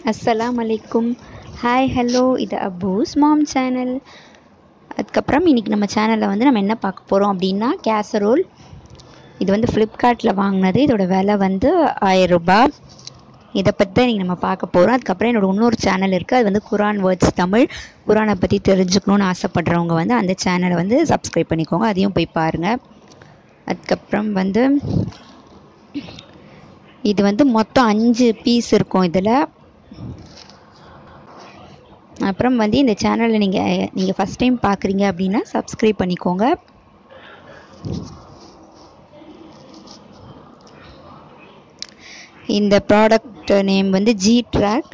அஸ்ஸலாம் அலைக்கும் hi hello இது அபூஸ் மாம் சேனல் அதுக்கப்புறம் இன்றைக்கி நம்ம சேனலில் வந்து நம்ம என்ன பார்க்க போகிறோம் அப்படின்னா கேசரோல் இது வந்து ஃப்ளிப்கார்ட்டில் வாங்கினது இதோட விலை வந்து ஆயரூபா இதை பற்றி தான் இன்றைக்கி நம்ம பார்க்க போகிறோம் அதுக்கப்புறம் என்னோட இன்னொரு சேனல் இருக்குது அது வந்து குரான் வேர்ட்ஸ் தமிழ் குரானை பற்றி தெரிஞ்சுக்கணுன்னு ஆசைப்படுறவங்க வந்து அந்த சேனலை வந்து சப்ஸ்கிரைப் பண்ணிக்கோங்க அதையும் போய் பாருங்கள் அதுக்கப்புறம் வந்து இது வந்து மொத்தம் அஞ்சு பீஸ் இருக்கும் இதில் அப்புறம் வந்து இந்த சேனலில் நீங்கள் நீங்கள் ஃபஸ்ட் டைம் பார்க்குறீங்க அப்படின்னா சப்ஸ்கிரைப் பண்ணிக்கோங்க இந்த ப்ராடக்ட் நேம் வந்து ஜி ட்ராக்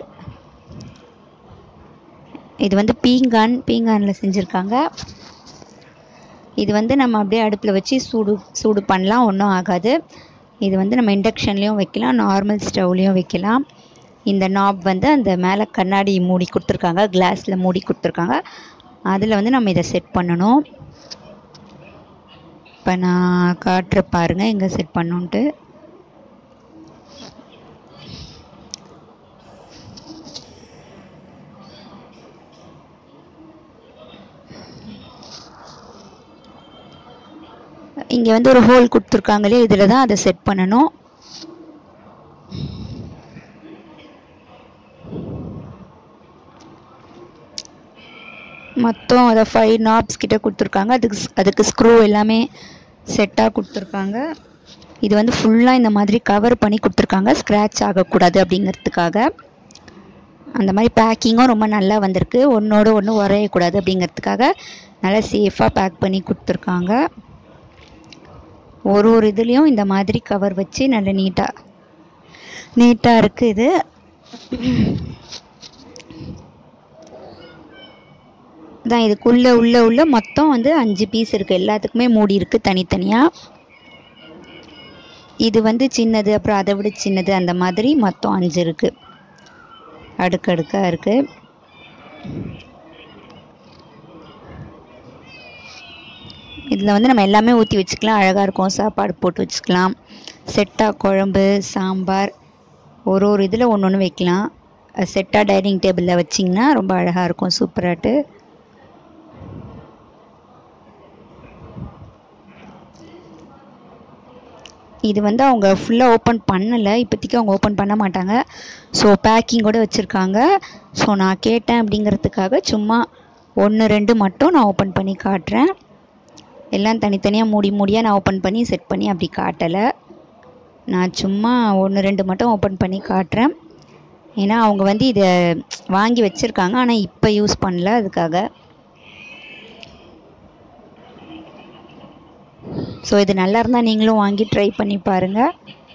இது வந்து பீங்கான் பீங்கானில் செஞ்சுருக்காங்க இது வந்து நம்ம அப்படியே அடுப்பில் வச்சு சூடு சூடு பண்ணலாம் ஒன்றும் ஆகாது இது வந்து நம்ம இண்டக்ஷன்லேயும் வைக்கலாம் நார்மல் ஸ்டவ்லேயும் வைக்கலாம் இந்த நாப் வந்து அந்த மேலே கண்ணாடி மூடி கொடுத்துருக்காங்க கிளாஸில் மூடி கொடுத்துருக்காங்க அதில் வந்து நம்ம இதை செட் பண்ணணும் இப்போ நான் காட்டுற பாருங்கள் எங்கே செட் பண்ணணுன்ட்டு இங்கே வந்து ஒரு ஹோல் கொடுத்துருக்காங்களே இதில் தான் அதை செட் பண்ணணும் மொத்தம் அதை ஃபைவ் நாப்ஸ் கிட்ட கொடுத்துருக்காங்க அதுக்கு அதுக்கு ஸ்க்ரூ எல்லாமே செட்டாக கொடுத்துருக்காங்க இது வந்து ஃபுல்லாக இந்த மாதிரி கவர் பண்ணி கொடுத்துருக்காங்க ஸ்க்ராட்ச் ஆகக்கூடாது அப்படிங்கிறதுக்காக அந்த மாதிரி பேக்கிங்கும் ரொம்ப நல்லா வந்திருக்கு ஒன்றோட ஒன்று உரையக்கூடாது அப்படிங்கிறதுக்காக நல்லா சேஃபாக பேக் பண்ணி கொடுத்துருக்காங்க ஒரு ஒரு இதுலேயும் இந்த மாதிரி கவர் வச்சு நல்ல நீட்டாக நீட்டாக இருக்குது இது தான் இதுக்குள்ளே உள்ள உள்ள மொத்தம் வந்து அஞ்சு பீஸ் இருக்குது எல்லாத்துக்குமே மூடி இருக்குது தனித்தனியாக இது வந்து சின்னது அப்புறம் அதை விட சின்னது அந்த மாதிரி மொத்தம் அஞ்சு இருக்குது அடுக்கடுக்காக இருக்குது இதில் வந்து நம்ம எல்லாமே ஊற்றி வச்சுக்கலாம் அழகாக இருக்கும் சாப்பாடு போட்டு வச்சுக்கலாம் செட்டாக குழம்பு சாம்பார் ஒரு ஒரு இதில் ஒன்று ஒன்று வைக்கலாம் செட்டாக டைனிங் டேபிளில் வச்சிங்கன்னா ரொம்ப அழகாக இருக்கும் சூப்பராட்டு இது வந்து அவங்க ஃபுல்லாக ஓப்பன் பண்ணலை இப்போதைக்கு அவங்க ஓப்பன் பண்ண மாட்டாங்க ஸோ பேக்கிங்கோட வச்சுருக்காங்க ஸோ நான் கேட்டேன் அப்படிங்கிறதுக்காக சும்மா ஒன்று ரெண்டு மட்டும் நான் ஓப்பன் பண்ணி காட்டுறேன் எல்லாம் தனித்தனியாக மூடி மூடியாக நான் ஓப்பன் பண்ணி செட் பண்ணி அப்படி காட்டலை நான் சும்மா ஒன்று ரெண்டு மட்டும் ஓப்பன் பண்ணி காட்டுறேன் ஏன்னா அவங்க வந்து இதை வாங்கி வச்சுருக்காங்க ஆனால் இப்போ யூஸ் பண்ணல அதுக்காக ஸோ இது நல்லா இருந்தால் நீங்களும் வாங்கி ட்ரை பண்ணி பாருங்கள்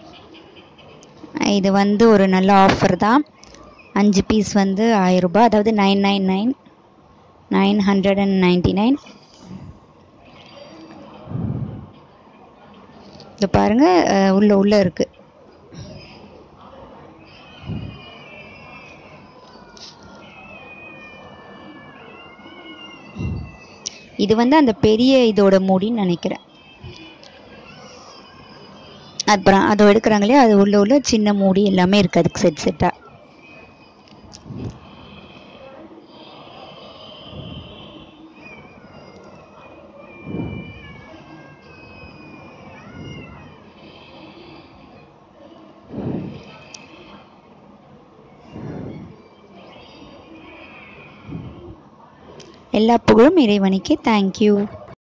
இது வந்து ஒரு நல்ல ஆஃபர் தான் அஞ்சு பீஸ் வந்து ஆயிரரூபா அதாவது nine nine nine nine hundred and ninety nine இது பாருங்கள் உள்ள உள்ளே இருக்குது இது வந்து அந்த பெரிய இதோட மூடின்னு நினைக்கிறேன் அப்புறம் அதை எடுக்கிறாங்களே அது உள்ள உள்ள சின்ன மூடி எல்லாமே இருக்குது அதுக்கு செட் செட்டாக எல்லா புகழும் இறைவனுக்கு தேங்க்யூ